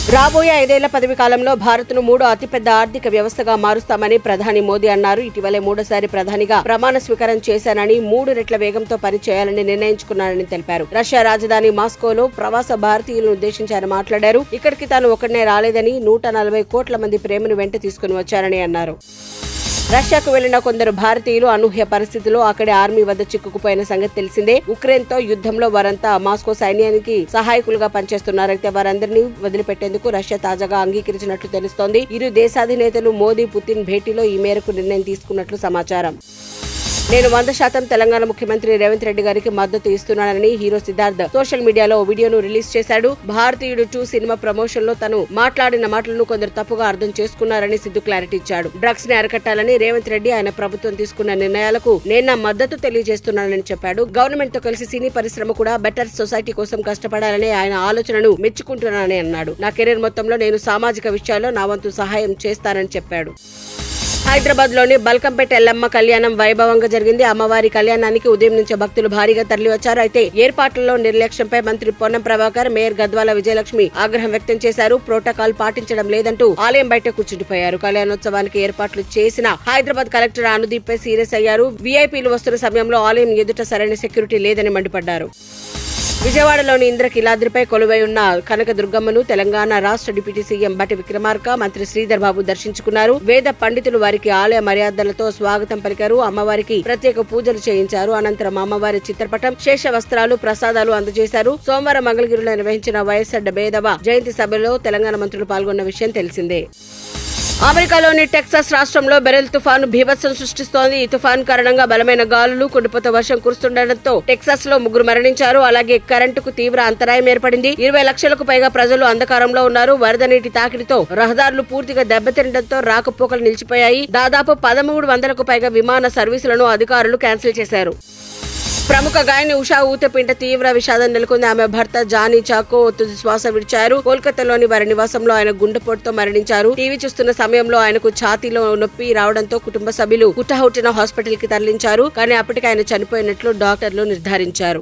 రాబోయే ఐదేళ్ల పదవి కాలంలో భారత్ను మూడో అతిపెద్ద ఆర్థిక వ్యవస్థగా మారుస్తామని ప్రధాని మోదీ అన్నారు ఇటీవలే మూడోసారి ప్రధానిగా ప్రమాణ స్వీకారం చేశానని మూడు రెట్ల వేగంతో పనిచేయాలని నిర్ణయించుకున్నానని తెలిపారు రష్యా రాజధాని మాస్కోలో ప్రవాస భారతీయులను ఉద్దేశించి ఆయన మాట్లాడారు ఇక్కడికి తాను ఒక్కడనే రాలేదని నూట నలభై కోట్ల మంది ప్రేమను వెంట తీసుకుని వచ్చారని అన్నారు రష్యాకు వెళ్లిన కొందరు భారతీయులు అనూహ్య పరిస్థితిలో అక్కడి ఆర్మీ వద్ద చిక్కుకుపోయిన సంగతి తెలిసిందే ఉక్రెయిన్ తో యుద్ధంలో వారంతా మాస్కో సైన్యానికి సహాయకులుగా పనిచేస్తున్నారైతే వారందరినీ వదిలిపెట్టేందుకు రష్యా తాజాగా అంగీకరించినట్లు తెలుస్తోంది ఇరు దేశాధినేతలు మోదీ పుతిన్ భేటీలో ఈ మేరకు నిర్ణయం తీసుకున్నట్లు సమాచారం నేను వంద శాతం తెలంగాణ ముఖ్యమంత్రి రేవంత్ రెడ్డి గారికి మద్దతు ఇస్తున్నానని హీరో సిద్ధార్థ్ సోషల్ మీడియాలో ఓ వీడియోను రిలీజ్ చేశాడు భారతీయుడు టూ సినిమా ప్రమోషన్ లో తను మాట్లాడిన మాటలను కొందరు తప్పుగా అర్థం చేసుకున్నారని సిద్ధు క్లారిటీ ఇచ్చాడు డ్రగ్స్ ని అరికట్టాలని రేవంత్ రెడ్డి ఆయన ప్రభుత్వం తీసుకున్న నిర్ణయాలకు నేను నా మద్దతు తెలియజేస్తున్నానని చెప్పాడు గవర్నమెంట్ తో కలిసి సినీ పరిశ్రమ కూడా బెటర్ సొసైటీ కోసం కష్టపడాలని ఆయన ఆలోచనను మెచ్చుకుంటున్నానని అన్నాడు నా కెరీర్ మొత్తంలో నేను సామాజిక విషయాల్లో నా వంతు సహాయం చేస్తానని చెప్పాడు హైదరాబాద్ లోని బల్కంపేట ఎల్లమ్మ కళ్యాణం వైభవంగా జరిగింది అమ్మవారి కళ్యాణానికి ఉదయం నుంచే భక్తులు భారీగా తరలివచ్చారు అయితే ఏర్పాట్లలో నిర్లక్ష్యంపై మంత్రి పొన్నం ప్రభాకర్ మేయర్ గద్వాల విజయలక్ష్మి ఆగ్రహం వ్యక్తం చేశారు ప్రోటోకాల్ పాటించడం లేదంటూ ఆలయం బయట కూర్చుండిపోయారు కళ్యాణోత్సవానికి ఏర్పాట్లు చేసిన హైదరాబాద్ కలెక్టర్ అనుదీప్ పై సీరియస్ అయ్యారు వీఐపీలు వస్తున్న సమయంలో ఆలయం ఎదుట సరైన సెక్యూరిటీ లేదని మండిపడ్డారు విజయవాడలోని ఇంద్రకిలాద్రిపై కొలువై ఉన్న కనక దుర్గమ్మను తెలంగాణ రాష్ట్ర డిప్యూటీ సీఎం బట్టి విక్రమార్క మంత్రి శ్రీధర్ బాబు దర్శించుకున్నారు వేద పండితులు వారికి ఆలయ మర్యాదలతో స్వాగతం పలికారు అమ్మవారికి ప్రత్యేక పూజలు చేయించారు అనంతరం అమ్మవారి చిత్రపటం శేష వస్త్రాలు ప్రసాదాలు అందజేశారు సోమవారం మంగళగిరిలో నిర్వహించిన వైఎస్ఆర్ బేదవ జయంతి సభలో తెలంగాణ మంత్రులు పాల్గొన్న విషయం తెలిసిందే అమెరికాలోని టెక్సాస్ రాష్ట్రంలో బెరెల్ తుఫాను బీభత్సం సృష్టిస్తోంది ఈ తుఫాను కారణంగా బలమైన గాలులు కుండిపోత వర్షం కురుస్తుండటంతో టెక్సాస్ లో ముగ్గురు మరణించారు అలాగే కరెంటుకు తీవ్ర అంతరాయం ఏర్పడింది ఇరవై లక్షలకు పైగా ప్రజలు అంధకారంలో ఉన్నారు వరద నీటి తాకిడితో రహదారులు పూర్తిగా దెబ్బతినడంతో రాకపోకలు నిలిచిపోయాయి దాదాపు పదమూడు వందలకు పైగా విమాన సర్వీసులను అధికారులు క్యాన్సిల్ చేశారు ప్రముఖ గాయని ఉషా ఊతపింట తీవ్ర విషాదం నెలకొంది ఆమె భర్త జానీ చాకో తుది శ్వాస విడిచారు కోల్కతాలోని వారి నివాసంలో ఆయన గుండెపోటుతో మరణించారు టీవీ చూస్తున్న సమయంలో ఆయనకు ఛాతీలో నొప్పి రావడంతో కుటుంబ సభ్యులు హుటాహుటిన హాస్పిటల్ కి తరలించారు కానీ అప్పటికి ఆయన చనిపోయినట్లు డాక్టర్లు నిర్ధారించారు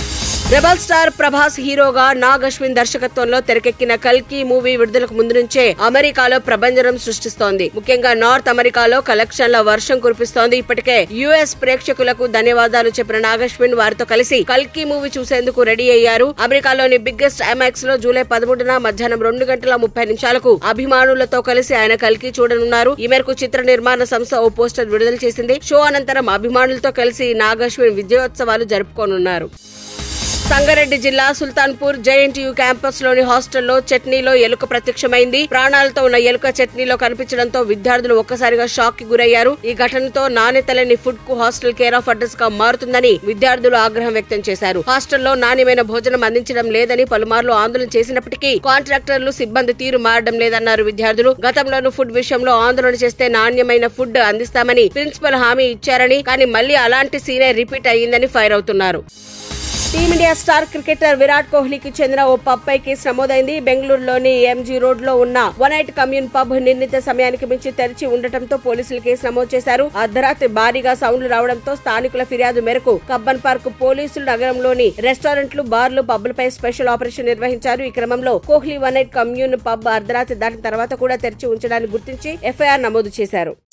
రెబల్ స్టార్ ప్రభాస్ హీరోగా నాగ్ అశ్విన్ దర్శకత్వంలో తెరకెక్కిన కల్కి మూవీ విడుదలకు ముందు నుంచే అమెరికాలో ప్రభంజనం సృష్టిస్తోంది ముఖ్యంగా నార్త్ అమెరికాలో కలెక్షన్ల వర్షం కురిపిస్తోంది ఇప్పటికే యుఎస్ ప్రేక్షకులకు ధన్యవాదాలు చెప్పిన నాగశ్విన్ వారితో కలిసి కల్కి మూవీ చూసేందుకు రెడీ అయ్యారు అమెరికాలోని బిగ్గెస్ట్ ఐమాక్స్ లో జూలై పదమూడున మధ్యాహ్నం రెండు గంటల ముప్పై నిమిషాలకు అభిమానులతో కలిసి ఆయన కల్కి చూడనున్నారు ఈ మేరకు చిత్ర నిర్మాణ సంస్థ ఓ పోస్టర్ విడుదల చేసింది షో అనంతరం అభిమానులతో కలిసి నాగశ్విన్ విజయోత్సవాలు జరుపుకోనున్నారు సంగారెడ్డి జిల్లా సుల్తాన్పూర్ జేఎన్టీయూ క్యాంపస్ లోని హాస్టల్లో చట్నీలో ఎలుక ప్రత్యక్షమైంది ప్రాణాలతో ఉన్న ఎలుక చట్నీలో కనిపించడంతో విద్యార్థులు ఒక్కసారిగా షాక్ కి గురయ్యారు ఈ ఘటనతో నాణ్యత లేని ఫుడ్ కు హాస్టల్ కేర్ ఆఫ్ అడ్రస్ గా మారుతుందని విద్యార్థులు ఆగ్రహం వ్యక్తం చేశారు హాస్టల్లో నాణ్యమైన భోజనం అందించడం లేదని పలుమార్లు ఆందోళన చేసినప్పటికీ కాంట్రాక్టర్లు సిబ్బంది తీరు మారడం లేదన్నారు విద్యార్థులు గతంలోనూ ఫుడ్ విషయంలో ఆందోళన చేస్తే నాణ్యమైన ఫుడ్ అందిస్తామని ప్రిన్సిపల్ హామీ ఇచ్చారని కానీ మళ్లీ అలాంటి సీనే రిపీట్ అయ్యిందని ఫైర్ అవుతున్నారు టీమిండియా స్టార్ క్రికెటర్ విరాట్ కోహ్లీకి చెందిన ఓ పబ్ పై కేసు నమోదైంది బెంగళూరులోని ఎంజీ రోడ్ లో ఉన్న వన్ నైట్ కమ్యూన్ పబ్ నిర్ణీత సమయానికి మించి తెరిచి ఉండటంతో పోలీసులు కేసు నమోదు చేశారు అర్ధరాత్రి భారీగా సౌండ్లు రావడంతో స్థానికుల ఫిర్యాదు మేరకు కబ్బన్ పార్క్ పోలీసులు నగరంలోని రెస్టారెంట్లు బార్లు పబ్లపై స్పెషల్ ఆపరేషన్ నిర్వహించారు ఈ క్రమంలో Kohli one night commune pub అర్ధరాత్రి దాటిన తర్వాత కూడా తెరిచి ఉంచడాన్ని గుర్తించి ఎఫ్ఐఆర్ నమోదు చేశారు